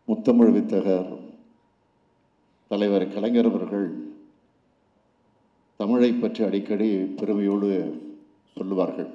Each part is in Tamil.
முத்தமிழ் வித்தகர் தலைவர் கலைஞர் அவர்கள் தமிழை பற்றி அடிக்கடி பெருமையோடு சொல்லுவார்கள்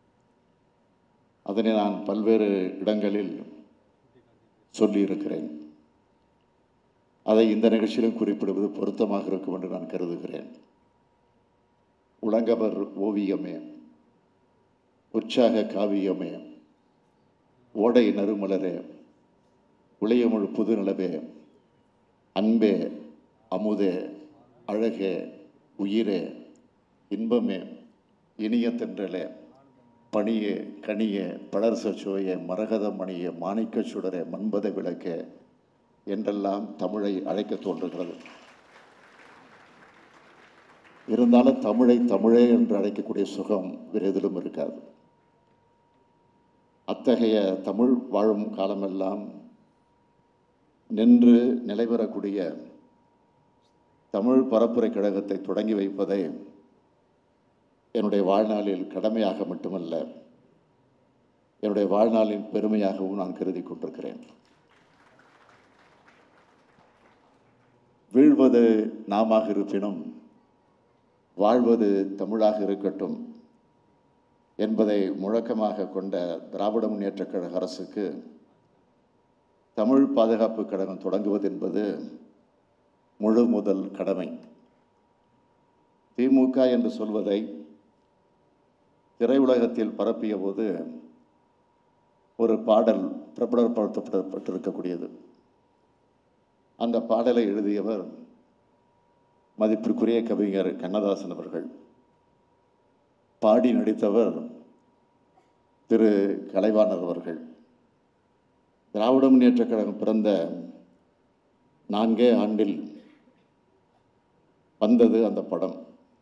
அதனை நான் பல்வேறு இடங்களில் சொல்லியிருக்கிறேன் அதை இந்த நிகழ்ச்சியிலும் குறிப்பிடுவது பொருத்தமாக இருக்கும் என்று நான் கருதுகிறேன் உலங்கவர் ஓவியமே உற்சாக காவியமே ஓடை நறுமலரே உளையமுழு புது நிலவே அன்பே அமுதே அழகே உயிரே இன்பமே இனிய தென்றலே பணியே கனியே பழர்ச சோயே மரகத மணியே மாணிக்க சுடரே மண்பத விளக்கே என்றெல்லாம் தமிழை அழைக்க தோன்றுகிறது இருந்தாலும் தமிழை தமிழே என்று அழைக்கக்கூடிய சுகம் வேறு எதிலும் இருக்காது அத்தகைய தமிழ் வாழும் காலமெல்லாம் நின்று நிலைபெறக்கூடிய தமிழ் பரப்புரை கழகத்தை தொடங்கி வைப்பதை என்னுடைய வாழ்நாளில் கடமையாக மட்டுமல்ல என்னுடைய வாழ்நாளின் பெருமையாகவும் நான் கருதி கொண்டிருக்கிறேன் வீழ்வது நாமாக இருப்பினும் வாழ்வது தமிழாக இருக்கட்டும் என்பதை முழக்கமாக கொண்ட திராவிட முன்னேற்றக் கழக அரசுக்கு தமிழ் பாதுகாப்பு கழகம் தொடங்குவது என்பது முழு முதல் கடமை திமுக என்று சொல்வதை திரையுலகத்தில் பரப்பிய போது ஒரு பாடல் பிரபலப்படுத்தப்பட்டிருக்கக்கூடியது அந்த பாடலை எழுதியவர் மதிப்பிற்குரிய கவிஞர் கண்ணதாசன் அவர்கள் பாடி நடித்தவர் திரு கலைவாணர் அவர்கள் திராவிட முன்னேற்றக் கழகம் பிறந்த நான்கே ஆண்டில் வந்தது அந்த படம்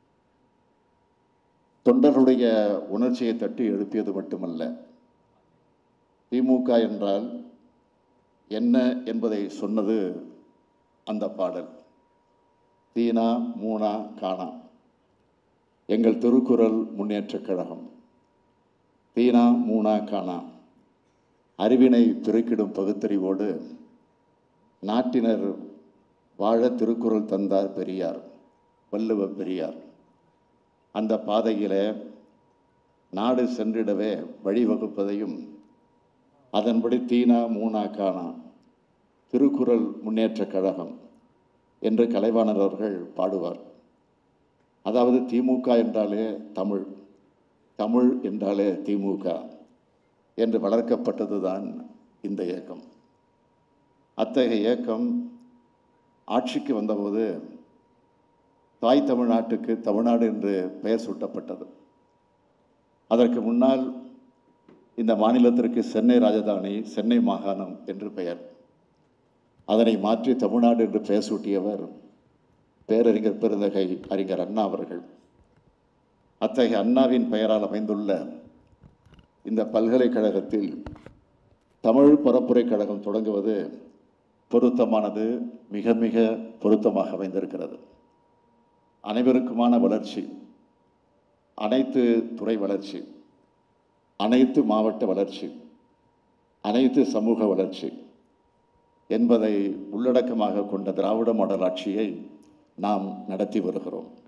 தொண்டர்களுடைய உணர்ச்சியை தட்டி எழுப்பியது மட்டுமல்ல திமுக என்றால் என்ன என்பதை சொன்னது அந்த பாடல் தீனா மூனா காணா எங்கள் திருக்குறள் முன்னேற்றக் கழகம் தீனா மூனா காணா அறிவினை பெருக்கிடும் பகுத்தறிவோடு நாட்டினர் வாழ திருக்குறள் தந்தார் பெரியார் வள்ளுவ பெரியார் அந்த பாதையிலே நாடு சென்றிடவே வழிவகுப்பதையும் அதன்படி தீனா மூனா காணா திருக்குறள் முன்னேற்றக் கழகம் என்று கலைவாணர் அவர்கள் பாடுவார் அதாவது திமுக என்றாலே தமிழ் தமிழ் என்றாலே திமுக என்று வளர்க்கப்பட்டதுதான் இந்த இயக்கம் அத்தகைய இயக்கம் ஆட்சிக்கு வந்தபோது தாய் தமிழ்நாட்டுக்கு தமிழ்நாடு என்று பெயர் சூட்டப்பட்டது அதற்கு முன்னால் இந்த மாநிலத்திற்கு சென்னை ராஜதானி சென்னை மாகாணம் என்று பெயர் அதனை மாற்றி தமிழ்நாடு என்று பெயர் சூட்டியவர் பேரறிஞர் பெருந்தகை அறிஞர் அண்ணா அவர்கள் அத்தகைய அண்ணாவின் பெயரால் அமைந்துள்ள இந்த பல்கலைக்கழகத்தில் தமிழ் பரப்புரை கழகம் தொடங்குவது பொருத்தமானது மிக மிக பொருத்தமாக அமைந்திருக்கிறது அனைவருக்குமான வளர்ச்சி அனைத்து துறை வளர்ச்சி அனைத்து மாவட்ட வளர்ச்சி அனைத்து சமூக வளர்ச்சி என்பதை உள்ளடக்கமாக கொண்ட திராவிட மாடல் ஆட்சியை நாம் நடத்தி வருகிறோம்